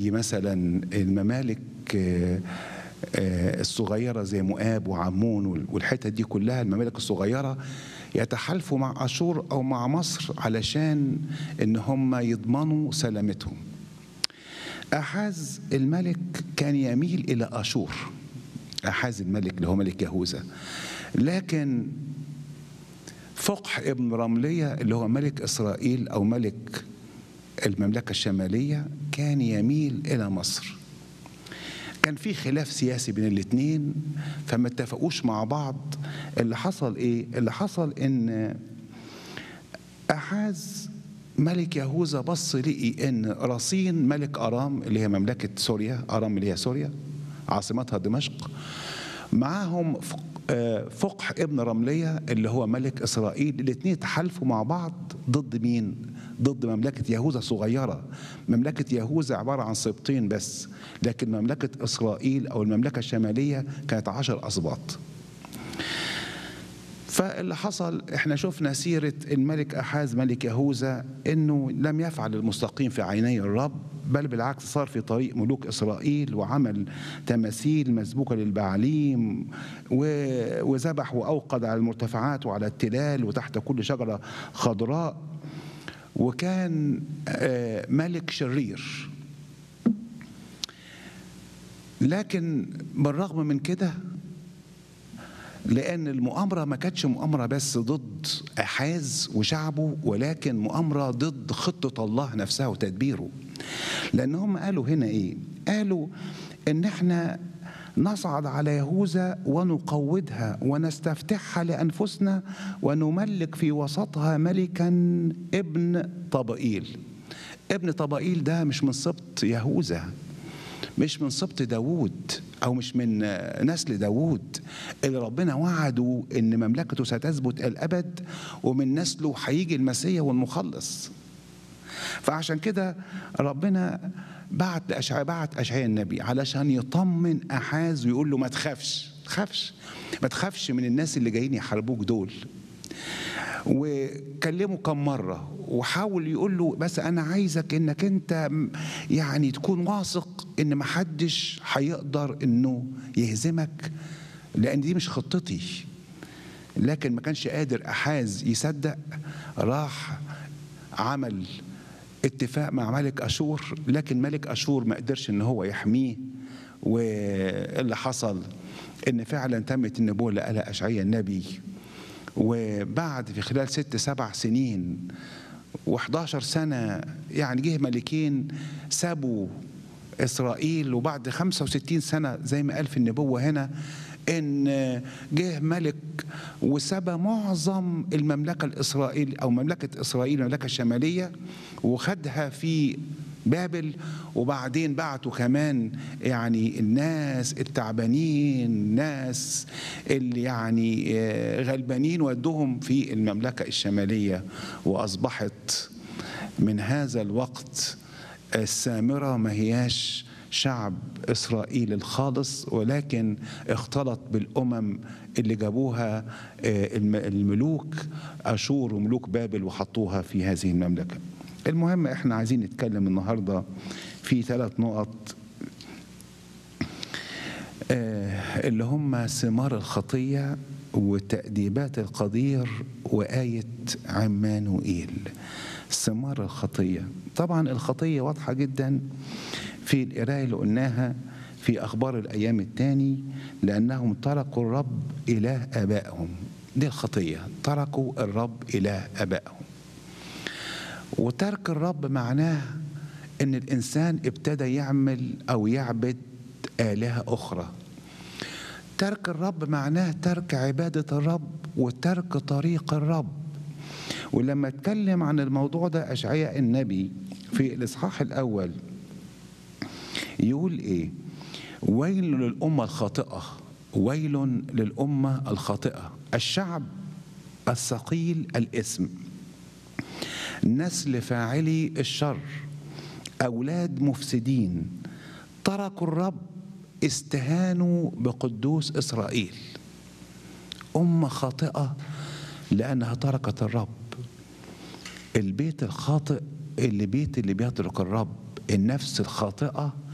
زي مثلا الممالك آه، آه، الصغيرة زي مؤاب وعمون وال- والحتت دي كلها الممالك الصغيرة يتحالفوا مع أشور أو مع مصر علشان إن هم يضمنوا سلامتهم أحاز الملك كان يميل إلى أشور أحاز الملك اللي هو ملك يهوذا لكن فقح ابن رملية اللي هو ملك إسرائيل أو ملك المملكة الشمالية كان يميل إلى مصر كان في خلاف سياسي بين الاثنين فما اتفقوش مع بعض اللي حصل ايه اللي حصل ان احاز ملك يهوذا بص لقي ان رصين ملك ارام اللي هي مملكه سوريا ارام اللي هي سوريا عاصمتها دمشق معاهم فق- آه، فقح ابن رمليه اللي هو ملك اسرائيل الاثنين تحالفوا مع بعض ضد مين ضد مملكه يهوذا صغيره مملكه يهوذا عباره عن سبطين بس لكن مملكه اسرائيل او المملكه الشماليه كانت عشر اسباط فاللي حصل احنا شفنا سيرة الملك أحاز ملك يهوذا انه لم يفعل المستقيم في عيني الرب بل بالعكس صار في طريق ملوك إسرائيل وعمل تماثيل مسبوكة للبعاليم و- وذبح وأوقد على المرتفعات وعلى التلال وتحت كل شجرة خضراء وكان آه، ملك شرير لكن بالرغم من كده لأن المؤامرة ما كانتش مؤامرة بس ضد أحاز وشعبه ولكن مؤامرة ضد خطة الله نفسها وتدبيره لأن هم قالوا هنا إيه قالوا إن إحنا نصعد على يهوذا ونقودها ونستفتحها لأنفسنا ونملك في وسطها ملكا ابن طبائيل ابن طبائيل ده مش من سبط يهوذا مش من سبط داوود او مش من نسل داوود اللي ربنا وعده ان مملكته ستثبت الابد ومن نسله هيجي المسيح والمخلص فعشان كده ربنا بعت لأشعياء بعت اشعياء النبي علشان يطمن احاز ويقول له ما تخافش ما تخافش ما تخافش من الناس اللي جايين يحاربوك دول وكلمه كم مرة وحاول يقول له بس أنا عايزك إنك أنت م- يعني تكون واثق إن محدش هيقدر إنه يهزمك لأن دي مش خطتي لكن ما كانش قادر أحاز يصدق راح عمل اتفاق مع ملك أشور لكن ملك أشور ما قدرش إن هو يحميه واللي حصل إن فعلا تمت النبوة اللي قالها أشعياء النبي وبعد في خلال ست سبع سنين و11 سنة يعني جه ملكين سابوا إسرائيل وبعد 65 سنة زي ما قال في النبوة هنا إن جه ملك وسبى معظم المملكة الإسرائيل أو مملكة إسرائيل المملكة الشمالية وخدها في بابل وبعدين بعتوا كمان يعني الناس التعبانين الناس اللي يعني آه، غلبانين ودوهم في المملكة الشمالية وأصبحت من هذا الوقت السامرة ما هياش شعب إسرائيل الخالص ولكن اختلط بالأمم اللي جابوها آه، الم- الملوك أشور وملوك بابل وحطوها في هذه المملكة المهم احنا عايزين نتكلم النهاردة في ثلاث نقط آه، اللي هم ثمار الخطية وتأديبات القدير وآية عمانوئيل ثمار الخطية طبعا الخطية واضحة جدا في القراية اللي قلناها في أخبار الأيام الثاني لأنهم تركوا الرب إله آبائهم دي الخطية تركوا الرب إله آبائهم وترك الرب معناه ان الانسان ابتدى يعمل او يعبد الهه اخرى ترك الرب معناه ترك عباده الرب وترك طريق الرب ولما اتكلم عن الموضوع ده اشعياء النبي في الاصحاح الاول يقول ايه ويل للامه الخاطئه ويل للامه الخاطئه الشعب الثقيل الاسم نسل فاعلي الشر اولاد مفسدين تركوا الرب استهانوا بقدوس اسرائيل امه خاطئه لانها تركت الرب البيت الخاطئ اللي بيت اللي بيترك الرب النفس الخاطئه